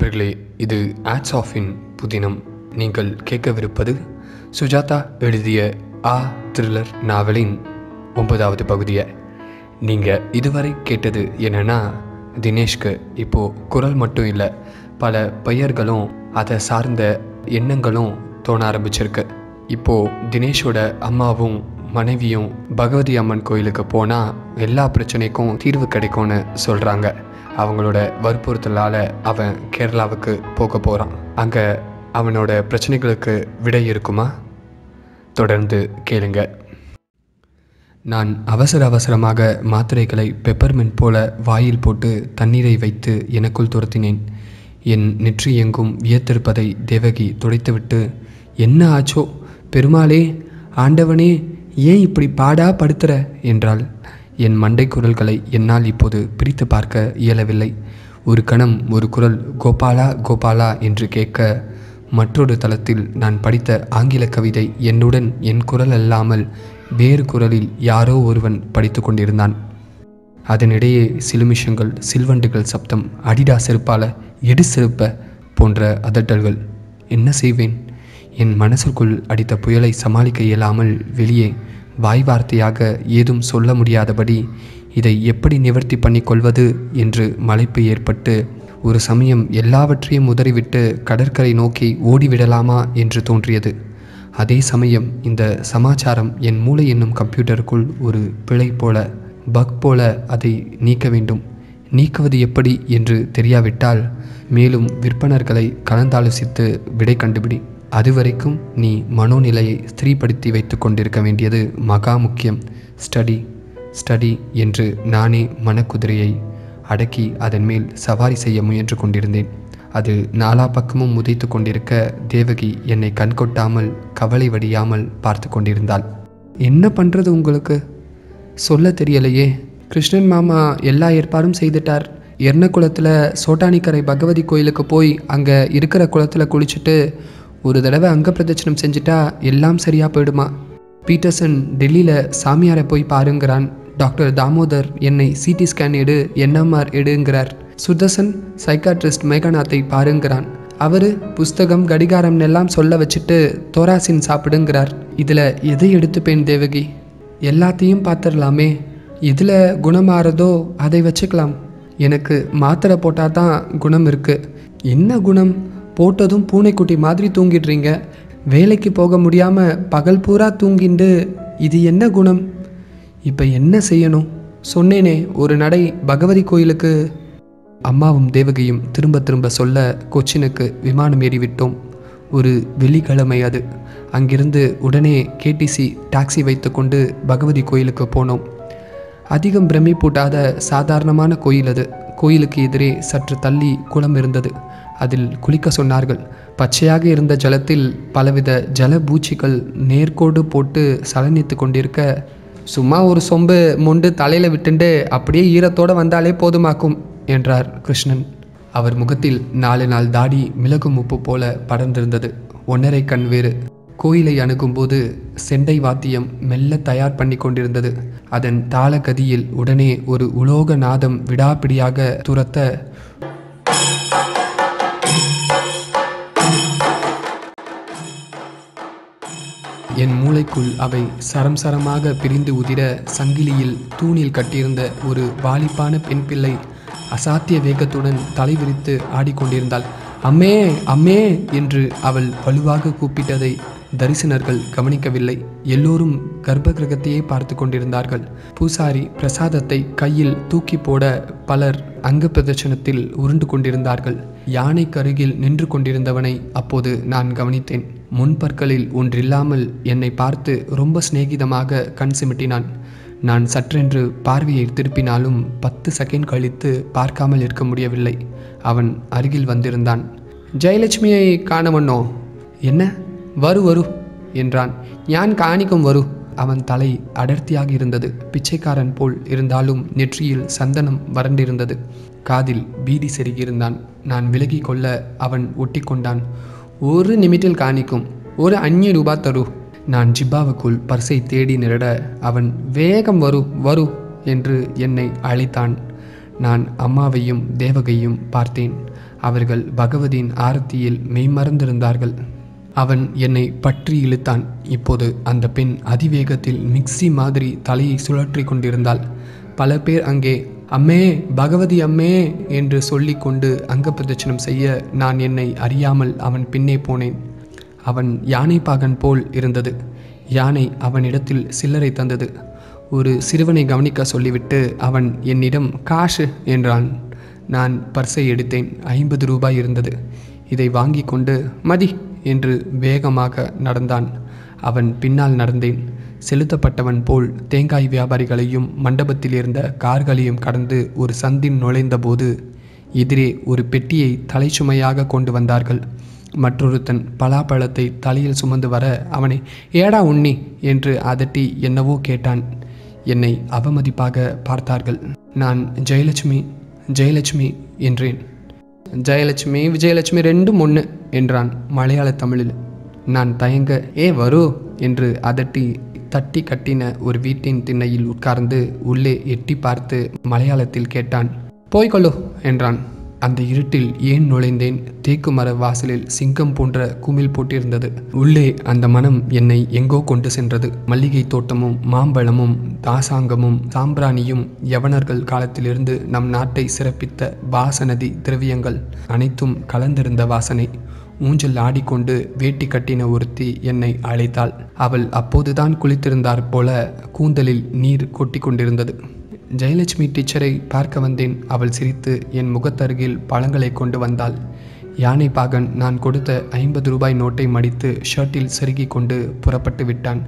நண்பர்களே இது ஆட்ஸ் ஆஃபின் புதினம் நீங்கள் கேட்கவிருப்பது சுஜாதா எழுதிய ஆ த்ரில்லர் நாவலின் ஒன்பதாவது பகுதியை நீங்கள் இதுவரை கேட்டது என்னன்னா தினேஷ்க்கு இப்போது குரல் மட்டும் இல்லை பல பெயர்களும் அதை சார்ந்த எண்ணங்களும் தோண ஆரம்பிச்சிருக்கு இப்போது தினேஷோட அம்மாவும் மனைவியும் பகவதி அம்மன் கோயிலுக்கு போனால் எல்லா பிரச்சனைக்கும் தீர்வு கிடைக்கும்னு சொல்கிறாங்க அவங்களோட வற்புறுத்தலால் அவன் கேரளாவுக்கு போக போகிறான் அங்கே அவனோட பிரச்சனைகளுக்கு விடை இருக்குமா தொடர்ந்து கேளுங்க நான் அவசர அவசரமாக மாத்திரைகளை பெப்பர்மென்ட் போல வாயில் போட்டு தண்ணீரை வைத்து எனக்குள் துரத்தினேன் என் நெற்றி எங்கும் வியத்திருப்பதை தேவகி துடைத்துவிட்டு என்ன ஆச்சோ பெருமாளே ஆண்டவனே ஏன் இப்படி பாடா படுத்துற என்றாள் என் மண்டை குரல்களை என்னால் இப்போது பிரித்து பார்க்க இயலவில்லை ஒரு கணம் ஒரு குரல் கோபாலா கோபாலா என்று கேட்க மற்றொரு தளத்தில் நான் படித்த ஆங்கில கவிதை என்னுடன் என் குரல் அல்லாமல் வேறு குரலில் யாரோ ஒருவன் படித்து கொண்டிருந்தான் அதனிடையே சிலுமிஷங்கள் சில்வண்டுகள் சப்தம் அடிடா செருப்பால எடு செருப்ப போன்ற அதட்டல்கள் என்ன செய்வேன் என் மனசுக்குள் அடித்த புயலை சமாளிக்க இயலாமல் வெளியே வாய் வார்த்தையாக ஏதும் சொல்ல முடியாதபடி இதை எப்படி நிவர்த்தி பண்ணி கொள்வது என்று மலைப்பு ஏற்பட்டு ஒரு சமயம் எல்லாவற்றையும் உதறிவிட்டு கடற்கரை நோக்கி ஓடிவிடலாமா என்று தோன்றியது அதே சமயம் இந்த சமாச்சாரம் என் மூளை என்னும் கம்ப்யூட்டருக்குள் ஒரு பிழை போல பக் போல அதை நீக்க வேண்டும் நீக்குவது எப்படி என்று தெரியாவிட்டால் மேலும் விற்பனர்களை கலந்தாலோசித்து விடை கண்டுபிடி அதுவரைக்கும் நீ மனோநிலையை ஸ்திரீப்படுத்தி வைத்து கொண்டிருக்க வேண்டியது மகா முக்கியம் ஸ்டடி ஸ்டடி என்று நானே மனக்குதிரையை அடக்கி அதன் மேல் சவாரி செய்ய முயன்று கொண்டிருந்தேன் அது நாலா பக்கமும் உதைத்து கொண்டிருக்க தேவகி என்னை கண்கொட்டாமல் கவலை வடியாமல் பார்த்து கொண்டிருந்தாள் என்ன பண்ணுறது உங்களுக்கு சொல்ல தெரியலையே கிருஷ்ணன் மாமா எல்லா ஏற்பாடும் செய்துட்டார் எர்ணகுளத்தில் சோட்டானிக்கரை பகவதி கோயிலுக்கு போய் அங்கே இருக்கிற குளத்தில் குளிச்சுட்டு ஒரு தடவை அங்க பிரதட்சணம் செஞ்சுட்டா எல்லாம் சரியாக போயிடுமா பீட்டர்சன் டெல்லியில் சாமியாரை போய் பாருங்கிறான் டாக்டர் தாமோதர் என்னை சிடி ஸ்கேன் எடு என்எம்ஆர் எடுங்கிறார் சுதர்சன் சைக்காட்ரிஸ்ட் மேகநாத்தை பாருங்கிறான் அவர் புஸ்தகம் கடிகாரம் எல்லாம் சொல்ல வச்சுட்டு தோராசின் சாப்பிடுங்கிறார் இதில் எதை எடுத்துப்பேன் தேவகி எல்லாத்தையும் பார்த்துடலாமே எதில் குணமாறதோ அதை வச்சுக்கலாம் எனக்கு மாத்திரை போட்டால் தான் குணம் இருக்குது என்ன குணம் போட்டதும் பூனைக்குட்டி மாதிரி தூங்கிடுறீங்க வேலைக்கு போக முடியாமல் பகல் பூரா தூங்கிண்டு இது என்ன குணம் இப்போ என்ன செய்யணும் சொன்னேனே ஒரு நடை பகவதி கோயிலுக்கு அம்மாவும் தேவகியும் திரும்ப திரும்ப சொல்ல கொச்சினுக்கு விமானம் ஏறிவிட்டோம் ஒரு வெள்ளிக்கிழமை அது அங்கிருந்து உடனே கேடிசி டாக்ஸி வைத்துக்கொண்டு பகவதி கோயிலுக்கு போனோம் அதிகம் பிரமிப்பூட்டாத சாதாரணமான கோயில் அது கோயிலுக்கு எதிரே சற்று தள்ளி குளம் இருந்தது அதில் குளிக்க சொன்னார்கள் பச்சையாக இருந்த ஜலத்தில் பலவித ஜல பூச்சிகள் நேர்கோடு போட்டு சலனித்து கொண்டிருக்க சும்மா ஒரு சொம்பு மொண்டு தலையில் விட்டுண்டு அப்படியே ஈரத்தோடு வந்தாலே போதுமாக்கும் என்றார் கிருஷ்ணன் அவர் முகத்தில் நாலு நாள் தாடி மிளகும் உப்பு போல படர்ந்திருந்தது ஒன்றரை கண் வேறு கோயிலை அணுகும்போது செண்டை வாத்தியம் மெல்ல தயார் பண்ணி கொண்டிருந்தது அதன் தாளகதியில் உடனே ஒரு உலோக நாதம் விடாப்பிடியாக துரத்த என் மூளைக்குள் அவை சரம் சரமாக பிரிந்து உதிர சங்கிலியில் தூணில் கட்டியிருந்த ஒரு வாலிப்பான பெண் பிள்ளை அசாத்திய வேகத்துடன் தலைவிரித்து ஆடிக்கொண்டிருந்தாள் அம்மே அம்மே என்று அவள் வலுவாக கூப்பிட்டதை தரிசனர்கள் கவனிக்கவில்லை எல்லோரும் கர்ப்ப கிரகத்தையே பார்த்து கொண்டிருந்தார்கள் பூசாரி பிரசாதத்தை கையில் தூக்கி போட பலர் அங்க பிரதட்சணத்தில் உருண்டு கொண்டிருந்தார்கள் யானைக்கு அருகில் நின்று கொண்டிருந்தவனை அப்போது நான் கவனித்தேன் முன்பற்களில் ஒன்றில்லாமல் என்னை பார்த்து ரொம்ப சிநேகிதமாக கண் சிமிட்டினான் நான் சற்றென்று பார்வையை திருப்பினாலும் பத்து செகண்ட் கழித்து பார்க்காமல் இருக்க முடியவில்லை அவன் அருகில் வந்திருந்தான் ஜெயலட்சுமியை காணவண்ணோ என்ன வரு வரு என்றான் ஞான் காணிக்கும் வரு அவன் தலை அடர்த்தியாக இருந்தது பிச்சைக்காரன் போல் இருந்தாலும் நெற்றியில் சந்தனம் வறண்டிருந்தது காதில் பீடி செருகியிருந்தான் நான் விலகி கொள்ள அவன் ஒட்டி கொண்டான் ஒரு நிமிட்டில் காணிக்கும் ஒரு அஞ்சு ரூபா தரு நான் ஜிப்பாவுக்குள் பர்ஸை தேடி நிரட அவன் வேகம் வரு வரு என்று என்னை அழைத்தான் நான் அம்மாவையும் தேவகையும் பார்த்தேன் அவர்கள் பகவதியின் ஆரத்தியில் மெய்மறந்திருந்தார்கள் அவன் என்னை பற்றி இழுத்தான் இப்போது அந்த பெண் அதிவேகத்தில் மிக்ஸி மாதிரி தலையை சுழற்றி கொண்டிருந்தாள் பல பேர் அங்கே அம்மே பகவதி அம்மே என்று சொல்லிக்கொண்டு அங்க பிரதட்சணம் செய்ய நான் என்னை அறியாமல் அவன் பின்னே போனேன் அவன் யானை பாகன் போல் இருந்தது யானை அவனிடத்தில் சில்லறை தந்தது ஒரு சிறுவனை கவனிக்க சொல்லிவிட்டு அவன் என்னிடம் காசு என்றான் நான் பர்ஸை எடுத்தேன் ஐம்பது ரூபாய் இருந்தது இதை வாங்கி கொண்டு மதி என்று வேகமாக நடந்தான் அவன் பின்னால் நடந்தேன் செலுத்தப்பட்டவன் போல் தேங்காய் வியாபாரிகளையும் மண்டபத்தில் இருந்த கார்களையும் கடந்து ஒரு சந்தின் நுழைந்தபோது எதிரே ஒரு பெட்டியை தலைச்சுமையாக கொண்டு வந்தார்கள் மற்றொருத்தன் பலாப்பழத்தை தலையில் சுமந்து வர அவனை ஏடா உண்ணி என்று அதட்டி என்னவோ கேட்டான் என்னை அவமதிப்பாக பார்த்தார்கள் நான் ஜெயலட்சுமி ஜெயலட்சுமி என்றேன் ஜெயலட்சுமி விஜயலட்சுமி ரெண்டும் ஒன்று என்றான் மலையாள தமிழில் நான் தயங்க ஏ வரு என்று அதட்டி தட்டி கட்டின ஒரு வீட்டின் திண்ணையில் உட்கார்ந்து உள்ளே எட்டி பார்த்து மலையாளத்தில் கேட்டான் போய்கொள்ளு என்றான் அந்த இருட்டில் ஏன் நுழைந்தேன் தேக்கு மர வாசலில் சிங்கம் போன்ற குமிழ் போட்டிருந்தது உள்ளே அந்த மனம் என்னை எங்கோ கொண்டு சென்றது மல்லிகை தோட்டமும் மாம்பழமும் தாசாங்கமும் சாம்பிராணியும் யவனர்கள் காலத்திலிருந்து நம் நாட்டை சிறப்பித்த வாசனதி திரவியங்கள் அனைத்தும் கலந்திருந்த வாசனை ஊஞ்சல் ஆடிக்கொண்டு வேட்டி கட்டின ஒருத்தி என்னை அழைத்தாள் அவள் அப்போதுதான் குளித்திருந்தார் போல கூந்தலில் நீர் கொட்டி கொண்டிருந்தது ஜெயலட்சுமி டீச்சரை பார்க்க வந்தேன் அவள் சிரித்து என் முகத்தருகில் பழங்களை கொண்டு வந்தாள் யானை பாகன் நான் கொடுத்த ஐம்பது ரூபாய் நோட்டை மடித்து ஷர்ட்டில் செருகி கொண்டு புறப்பட்டு விட்டான்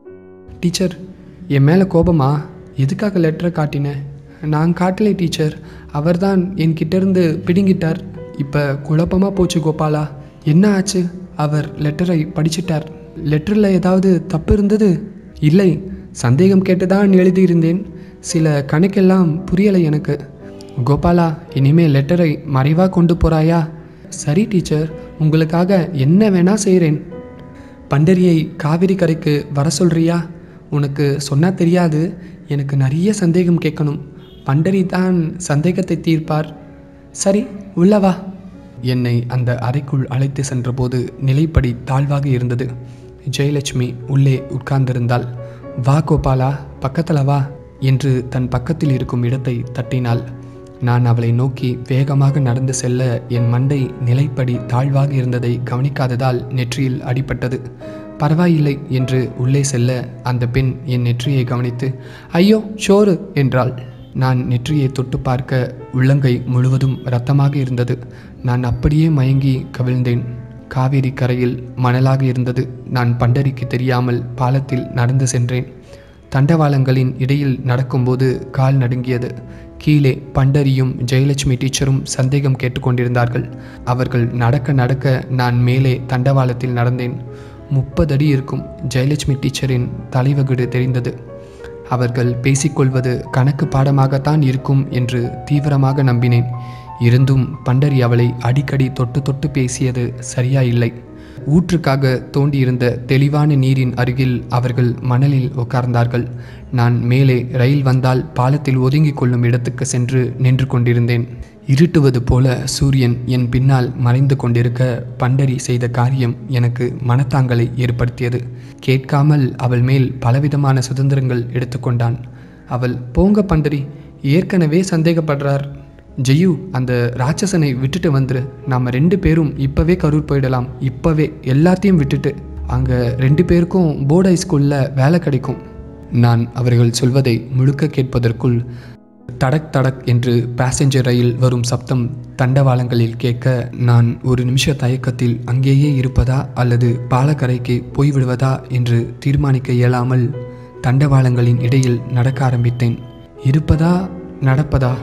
டீச்சர் என் மேலே கோபமா எதுக்காக லெட்டரை காட்டின நான் காட்டலை டீச்சர் அவர்தான் என்கிட்ட இருந்து பிடுங்கிட்டார் இப்போ குழப்பமாக போச்சு கோபாலா என்ன ஆச்சு அவர் லெட்டரை படிச்சிட்டார் லெட்டரில் ஏதாவது தப்பு இருந்தது இல்லை சந்தேகம் கேட்டு தான் எழுதியிருந்தேன் சில கணக்கெல்லாம் புரியலை எனக்கு கோபாலா இனிமே லெட்டரை மறைவாக கொண்டு போறாயா சரி டீச்சர் உங்களுக்காக என்ன வேணா செய்கிறேன் பண்டரியை காவிரி கரைக்கு வர சொல்றியா உனக்கு சொன்னா தெரியாது எனக்கு நிறைய சந்தேகம் கேட்கணும் பண்டரி தான் சந்தேகத்தை தீர்ப்பார் சரி உள்ள வா என்னை அந்த அறைக்குள் அழைத்து சென்றபோது நிலைப்படி தாழ்வாக இருந்தது ஜெயலட்சுமி உள்ளே உட்கார்ந்திருந்தாள் வா கோபாலா பக்கத்தில் வா என்று தன் பக்கத்தில் இருக்கும் இடத்தை தட்டினாள் நான் அவளை நோக்கி வேகமாக நடந்து செல்ல என் மண்டை நிலைப்படி தாழ்வாக இருந்ததை கவனிக்காததால் நெற்றியில் அடிபட்டது பரவாயில்லை என்று உள்ளே செல்ல அந்த பெண் என் நெற்றியை கவனித்து ஐயோ சோறு என்றாள் நான் நெற்றியை தொட்டு பார்க்க உள்ளங்கை முழுவதும் இரத்தமாக இருந்தது நான் அப்படியே மயங்கி கவிழ்ந்தேன் காவேரி கரையில் மணலாக இருந்தது நான் பண்டரிக்கு தெரியாமல் பாலத்தில் நடந்து சென்றேன் தண்டவாளங்களின் இடையில் நடக்கும்போது கால் நடுங்கியது கீழே பண்டரியும் ஜெயலட்சுமி டீச்சரும் சந்தேகம் கேட்டுக்கொண்டிருந்தார்கள் அவர்கள் நடக்க நடக்க நான் மேலே தண்டவாளத்தில் நடந்தேன் முப்பது அடி இருக்கும் ஜெயலட்சுமி டீச்சரின் தலைவகுடு தெரிந்தது அவர்கள் பேசிக்கொள்வது கணக்கு பாடமாகத்தான் இருக்கும் என்று தீவிரமாக நம்பினேன் இருந்தும் பண்டரி அவளை அடிக்கடி தொட்டு தொட்டு பேசியது சரியா இல்லை ஊற்றுக்காக தோண்டியிருந்த தெளிவான நீரின் அருகில் அவர்கள் மணலில் உட்கார்ந்தார்கள் நான் மேலே ரயில் வந்தால் பாலத்தில் ஒதுங்கிக் கொள்ளும் இடத்துக்கு சென்று நின்று கொண்டிருந்தேன் இருட்டுவது போல சூரியன் என் பின்னால் மறைந்து கொண்டிருக்க பண்டரி செய்த காரியம் எனக்கு மனத்தாங்கலை ஏற்படுத்தியது கேட்காமல் அவள் மேல் பலவிதமான சுதந்திரங்கள் எடுத்துக்கொண்டான் அவள் போங்க பண்டரி ஏற்கனவே சந்தேகப்படுறார் ஜெயு அந்த ராட்சசனை விட்டுட்டு வந்துரு நாம் ரெண்டு பேரும் இப்போவே கரூர் போயிடலாம் இப்போவே எல்லாத்தையும் விட்டுட்டு அங்கே ரெண்டு பேருக்கும் போர்டு ஹைஸ்கூலில் வேலை கிடைக்கும் நான் அவர்கள் சொல்வதை முழுக்க கேட்பதற்குள் தடக் தடக் என்று பேசஞ்சர் ரயில் வரும் சப்தம் தண்டவாளங்களில் கேட்க நான் ஒரு நிமிஷ தயக்கத்தில் அங்கேயே இருப்பதா அல்லது பாலக்கரைக்கு போய்விடுவதா என்று தீர்மானிக்க இயலாமல் தண்டவாளங்களின் இடையில் நடக்க ஆரம்பித்தேன் இருப்பதா நடப்பதா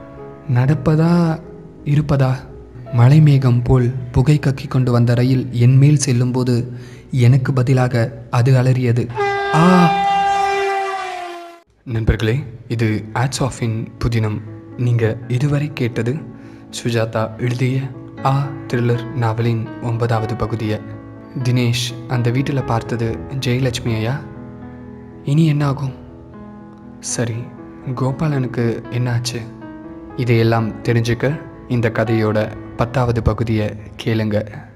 நடப்பதா இருப்பதா மலைமேகம் போல் புகை கக்கி கொண்டு வந்த ரயில் என் மேல் செல்லும்போது எனக்கு பதிலாக அது அலறியது ஆ நண்பர்களே இது ஆட்ஸ் ஆஃபின் புதினம் நீங்கள் இதுவரை கேட்டது சுஜாதா எழுதிய ஆ த்ரில்லர் நாவலின் ஒன்பதாவது பகுதியை தினேஷ் அந்த வீட்டில் பார்த்தது ஜெயலட்சுமி ஐயா இனி என்னாகும் சரி கோபாலனுக்கு என்னாச்சு இதையெல்லாம் தெரிஞ்சுக்க இந்த கதையோட பத்தாவது பகுதியை கேளுங்க